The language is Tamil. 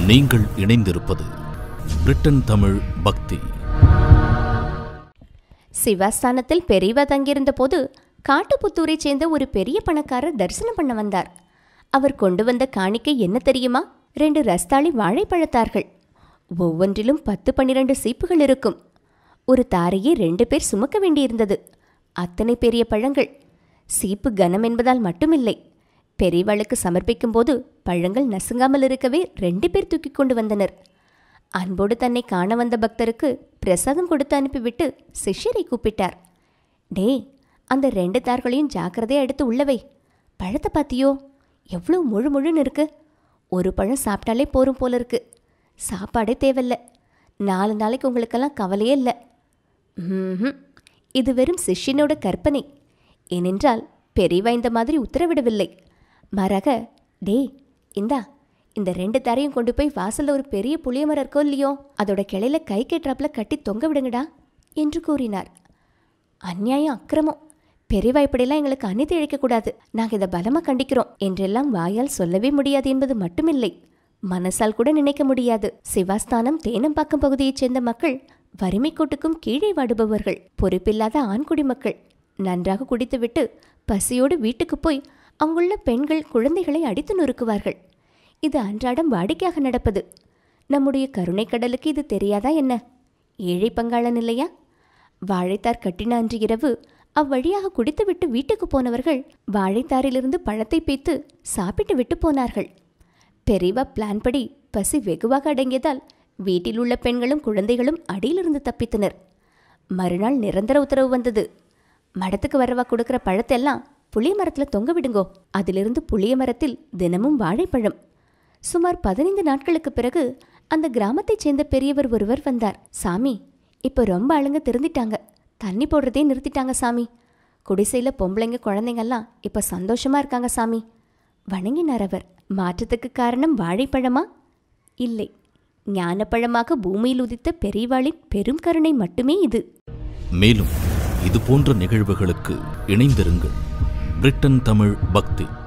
நீங்கள் இணைந்திருப்பது பிரிட்டன் தமிழ் பக்தி சிவாஸ்தானத்தில் பெரியவா தங்கியிருந்த போது காட்டுப்புத்தூரைச் சேர்ந்த ஒரு பெரிய பணக்காரர் தரிசனம் பண்ண வந்தார் அவர் கொண்டு வந்த காணிக்கை என்ன தெரியுமா ரெண்டு ரஸ்தாளி வாழைப்பழத்தார்கள் ஒவ்வொன்றிலும் பத்து பன்னிரண்டு சீப்புகள் இருக்கும் ஒரு தாரையை ரெண்டு பேர் சுமக்க வேண்டியிருந்தது அத்தனை பெரிய பழங்கள் சீப்பு கனம் என்பதால் மட்டுமில்லை பெரியவாளுக்கு சமர்ப்பிக்கும் போது பழங்கள் நசுங்காமல் இருக்கவே ரெண்டு பேர் தூக்கி கொண்டு வந்தனர் அன்போடு தன்னை காண வந்த பக்தருக்கு பிரசாதம் கொடுத்து அனுப்பிவிட்டு சிஷ்யரை கூப்பிட்டார் டேய் அந்த ரெண்டு தார்களையும் ஜாக்கிரதையா எடுத்து உள்ளவை பழத்தை பாத்தியோ எவ்வளோ முழு முழுன்னு இருக்கு ஒரு பழம் சாப்பிட்டாலே போரும் போல இருக்கு சாப்பாடே தேவையில்ல நாலு நாளைக்கு உங்களுக்கெல்லாம் கவலையே இல்லை ம்ஹும். இது வெறும் சிஷ்யனோட கற்பனை ஏனென்றால் பெரியவா இந்த மாதிரி உத்தரவிடவில்லை மாறாக டேய் இந்தா இந்த ரெண்டு தரையும் கொண்டு போய் வாசல்ல ஒரு பெரிய புளிய மரம் இருக்கோ இல்லையோ அதோட கிளையில கை கெட்டாப்புல கட்டி தொங்க விடுங்கடா என்று கூறினார் அநியாயம் அக்கிரமம் பெரியவா இப்படியெல்லாம் எங்களுக்கு அநீதி இழைக்கக்கூடாது நாங்க இதை பலமா கண்டிக்கிறோம் என்றெல்லாம் வாயால் சொல்லவே முடியாது என்பது மட்டுமில்லை மனசால் கூட நினைக்க முடியாது சிவாஸ்தானம் தேனம்பாக்கம் பகுதியைச் சேர்ந்த மக்கள் வறுமை கோட்டுக்கும் கீழே வாடுபவர்கள் பொறுப்பில்லாத ஆண்குடி மக்கள் நன்றாக குடித்துவிட்டு பசியோடு வீட்டுக்கு போய் அங்குள்ள பெண்கள் குழந்தைகளை அடித்து நொறுக்குவார்கள் இது அன்றாடம் வாடிக்கையாக நடப்பது நம்முடைய கருணை கடலுக்கு இது தெரியாதா என்ன ஏழை பங்காளன் இல்லையா வாழைத்தார் கட்டின அன்று இரவு அவ்வழியாக குடித்துவிட்டு வீட்டுக்கு போனவர்கள் வாழைத்தாரிலிருந்து பழத்தை பீத்து சாப்பிட்டு விட்டு போனார்கள் பெரியவா பிளான் படி பசி வெகுவாக அடங்கியதால் வீட்டில் உள்ள பெண்களும் குழந்தைகளும் அடியிலிருந்து தப்பித்தனர் மறுநாள் நிரந்தர உத்தரவு வந்தது மடத்துக்கு வரவா கொடுக்கிற பழத்தெல்லாம் புளிய மரத்தில் தொங்க விடுங்கோ அதிலிருந்து புளிய மரத்தில் தினமும் வாழைப்பழம் சுமார் பதினைந்து நாட்களுக்கு பிறகு அந்த கிராமத்தைச் சேர்ந்த பெரியவர் ஒருவர் வந்தார் சாமி இப்போ ரொம்ப ஆளுங்க திருந்திட்டாங்க தண்ணி போடுறதே நிறுத்திட்டாங்க சாமி குடிசையில பொம்பளைங்க குழந்தைங்கெல்லாம் இப்போ சந்தோஷமா இருக்காங்க சாமி வணங்கினார் அவர் மாற்றத்துக்கு காரணம் வாழைப்பழமா இல்லை ஞானப்பழமாக பூமியில் உதித்த பெரியவாளின் பெரும் கருணை மட்டுமே இது மேலும் இது போன்ற நிகழ்வுகளுக்கு இணைந்திருங்கள் பிரிட்டன் தமிழ் பக்தி